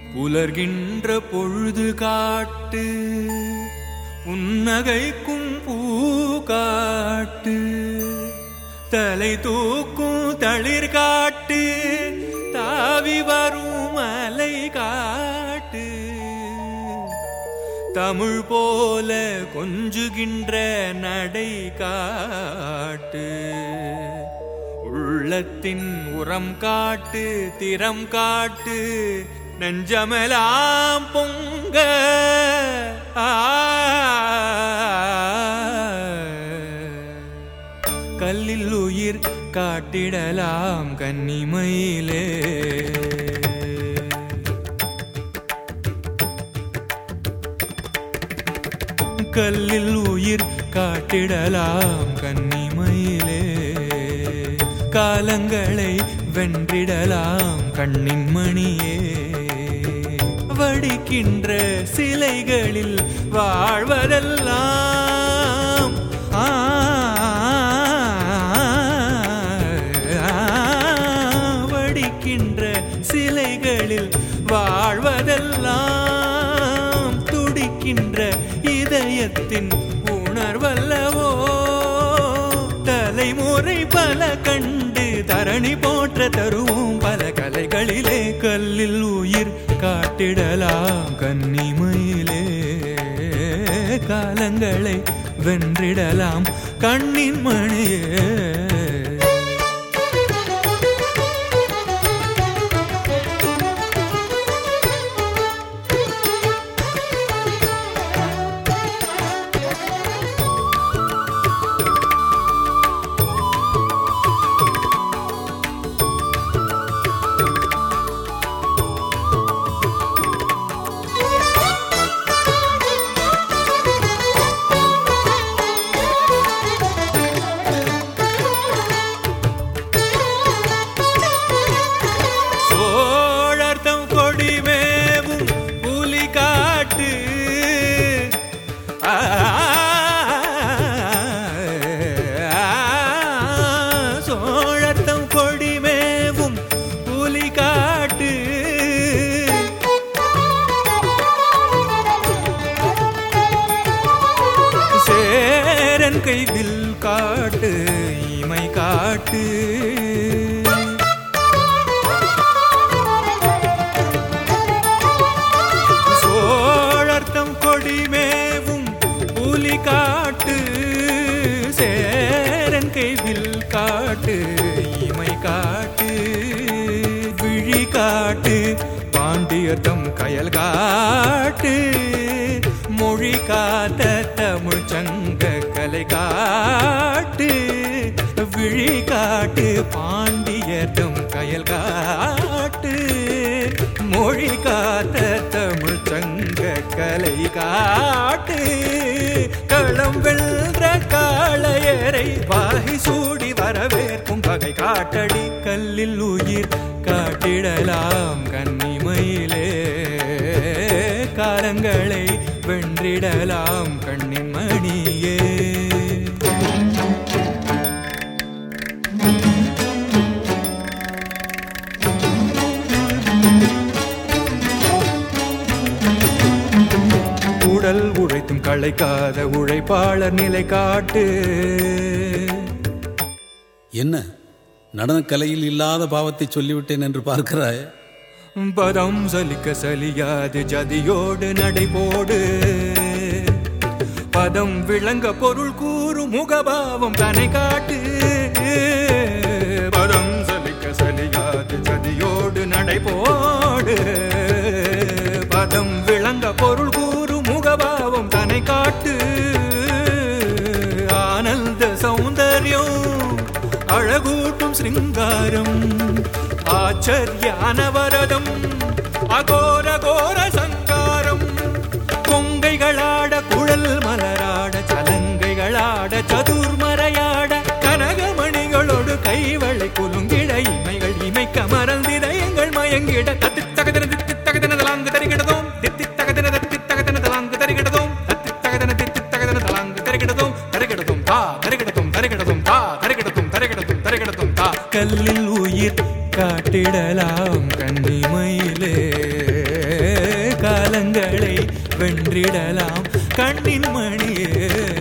புலர்கின்ற பொழுது காட்டு புன்னகைக்கும் பூ காட்டு தலை தூக்கும் தளிர் காட்டு தாவி வரும் மலை காட்டு தமிழ் போல கொஞ்சுகின்ற நடை காட்டு உள்ளத்தின் உரம் காட்டு திறம் காட்டு நெஞ்சமெலாம் பொங்க ஆ. கல்லில் உயிர் காட்டிடலாம் கன்னிமயிலே கல்லில் உயிர் காட்டிடலாம் கன்னிமயிலே காலங்களை வென்றிடலாம் கண்ணின் மணியே வடிக்கின்ற சிலைகளில் வாழ்வதெல்லாம் ஆ, வடிக்கின்ற சிலைகளில் வாழ்வதெல்லாம் துடிக்கின்ற இதயத்தின் உணர்வல்லவோ தலைமுறை பல கண்டு தரணி போற்ற தருவோம் பல கலைகளிலே கல்லில் உயிர் காட்டிடலாம் கன்னிமயிலே காலங்களை வென்றிடலாம் கண்ணின் மணியே சோழர்த்தம் கொடிமேவும் புலி காட்டு ஆ, சோழர்த்தம் கொடிமேவும் புலி காட்டு சேரன் கைவில் காட்டு இமை காட்டு சோழர்த்தம் கொடிமேவும் புலி காட்டு சேரன் கைவில் காட்டு இமை காட்டு விழி காட்டு பாண்டியர்த்தம் கயல் காட்டு மொழி காத்த தமிழ் சங்க கலை காட்டு விழி காட்டு பாண்டியர்த்தம் கயல் காட்டு மொழி காத்த தமிழ் சங்க கலை காட்டு களம் வென்ற காளையரை வாகை சூடி வரவேற்கும் பகை காட்டடி கல்லில் உயிர் காட்டிடலாம் கன்னிமயிலே காலங்களை வென்றிடலாம் கண்ணின் மணியே உடல் உழைத்தும் களைக்காத உழைப்பாளர் நிலை காட்டு என்ன நடனக்கலையில் இல்லாத பாவத்தை சொல்லிவிட்டேன் என்று பார்க்கிறாய் பதம் சலிக்க சலியாது ஜதியோடு நடைபோடு பதம் விளங்க பொருள் கூறும் முகபாவம் தனை காட்டு பதம் சலிக்க சலியாது ஜதியோடு நடைபோடு பதம் விளங்க பொருள் கூறும் முகபாவம் தனை காட்டு ஆனந்த சௌந்தர்யம் அழகூட்டும் சிருங்காரம் ஆச்சரியானவரதம் அகோர கோர சங்காரம் கொங்கைகளாட குழல் மலராட சலங்கைகளாட சதுர்மறையாட கனகமணிகளோடு கைவளை குலுங்கிட இமைகள் இமைக்க மறந்திட எங்கள் மயங்கிட தத்தி தகதன தித்தி தகதன தலாங்கு தருகிடதோம் தித்தி தகதன தத்தி தகதன தலாங்கு தருகிடதோம் தத்தி தகதன தித்தி தகதன தலாங்கு தருகிடதோம் தருகிடதும் தா தருகிடதும் தருகிடதும் தா தருகிடதும் தருகிடதும் தருகிடதும் தா கல்லில் உயிர் காட்டிடலாம் கன்னிமயிலே கஷ்டங்களை வென்றிடலாம் கண்ணின் மணியே